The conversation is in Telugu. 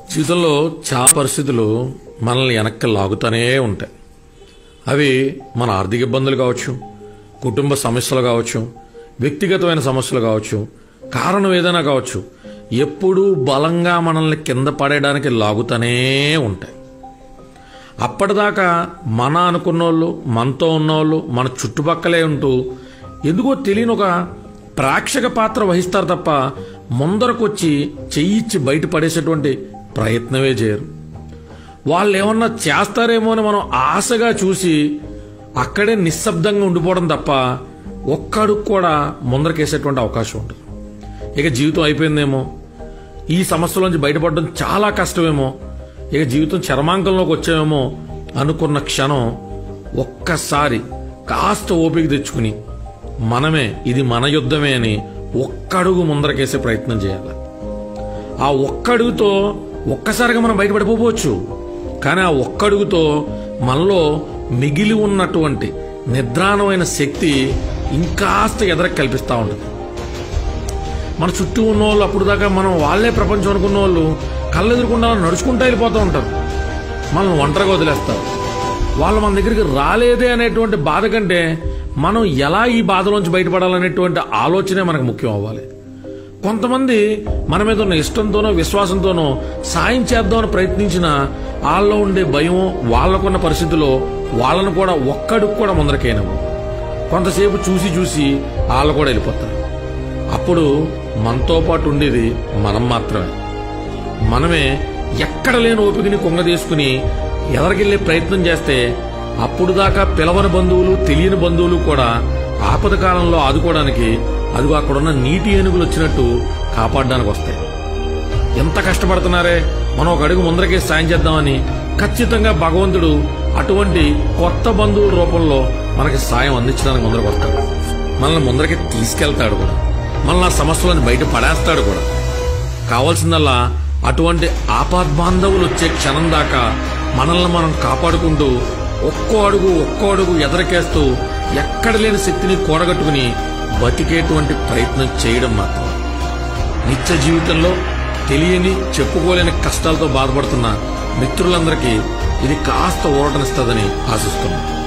జీవితంలో చాలా పరిస్థితులు మనల్ని వెనక్కి లాగుతూనే ఉంటాయి అవి మన ఆర్థిక ఇబ్బందులు కావచ్చు కుటుంబ సమస్యలు కావచ్చు వ్యక్తిగతమైన సమస్యలు కావచ్చు కారణం ఏదైనా కావచ్చు ఎప్పుడూ బలంగా మనల్ని కింద పడేయడానికి లాగుతూనే ఉంటాయి అప్పటిదాకా మన అనుకున్నోళ్ళు మనతో ఉన్నోళ్ళు మన చుట్టుపక్కలే ఉంటూ ఎందుకో తెలియని ఒక ప్రేక్షక పాత్ర వహిస్తారు తప్ప ముందరకొచ్చి చెయ్యిచ్చి బయట పడేసేటువంటి ప్రయత్నమే చేయరు వాళ్ళు ఏమన్నా చేస్తారేమో అని మనం ఆశగా చూసి అక్కడే నిశ్శబ్దంగా ఉండిపోవడం తప్ప ఒక్కడుగు కూడా ముందరకేసేటువంటి అవకాశం ఉంటుంది ఇక జీవితం అయిపోయిందేమో ఈ సమస్యలోంచి బయటపడడం చాలా కష్టమేమో ఇక జీవితం చర్మాంకంలోకి వచ్చామేమో అనుకున్న క్షణం ఒక్కసారి కాస్త ఓపిక తెచ్చుకుని మనమే ఇది మన యుద్ధమే అని ఒక్కడుగు ముందరకేసే ప్రయత్నం చేయాలి ఆ ఒక్కడుగుతో ఒక్కసారిగా మనం బయటపడిపోవచ్చు కానీ ఆ ఒక్కడుగుతో మనలో మిగిలి ఉన్నటువంటి నిద్రాణమైన శక్తి ఇంకాస్త ఎదరకు కల్పిస్తూ ఉంటుంది మన చుట్టూ ఉన్న వాళ్ళు అప్పుడు దాకా మనం వాళ్ళే ప్రపంచం అనుకున్న వాళ్ళు కళ్ళు ఎదురుకుండా నడుచుకుంటూ వెళ్ళిపోతూ ఉంటారు మనల్ని ఒంటరిగా వదిలేస్తారు వాళ్ళు మన దగ్గరికి రాలేదే అనేటువంటి బాధ కంటే మనం ఎలా ఈ బాధలోంచి బయటపడాలనేటువంటి ఆలోచనే మనకు ముఖ్యం అవ్వాలి కొంతమంది మన మీద ఉన్న ఇష్టంతోనో విశ్వాసంతోనో సాయం చేద్దామని ప్రయత్నించిన వాళ్ళలో ఉండే భయం వాళ్ళకున్న పరిస్థితిలో వాళ్ళను కూడా ఒక్కడికి కూడా ముందరకేనవు కొంతసేపు చూసి చూసి వాళ్ళు కూడా వెళ్ళిపోతారు అప్పుడు మనతో పాటు ఉండేది మనం మాత్రమే మనమే ఎక్కడ లేని ఓపికని కొంగదీసుకుని ఎదరికెళ్లే ప్రయత్నం చేస్తే అప్పుడు దాకా పిలవని బంధువులు తెలియని బంధువులు కూడా ఆపద కాలంలో ఆదుకోవడానికి అదిగో అక్కడున్న నీటి ఏనుగులు వచ్చినట్టు కాపాడడానికి వస్తాయి ఎంత కష్టపడుతున్నారే మనం ఒక అడుగు ముందరకే సాయం చేద్దామని ఖచ్చితంగా భగవంతుడు అటువంటి కొత్త బంధువుల రూపంలో మనకి సాయం అందించడానికి ముందరకు వస్తాడు మనల్ని ముందరకి తీసుకెళ్తాడు కూడా మనల్ని ఆ సమస్యలను బయట పడేస్తాడు కూడా కావాల్సిందల్లా అటువంటి ఆపాద్బాంధవులు వచ్చే క్షణం దాకా మనల్ని మనం కాపాడుకుంటూ ఒక్కో అడుగు ఒక్కో అడుగు ఎదరకేస్తూ ఎక్కడ లేని శక్తిని కూడగట్టుకుని బతికేటువంటి ప్రయత్నం చేయడం మాత్రం నిత్య జీవితంలో తెలియని చెప్పుకోలేని కష్టాలతో బాధపడుతున్న మిత్రులందరికీ ఇది కాస్త ఊరటనిస్తుందని ఆశిస్తున్నాను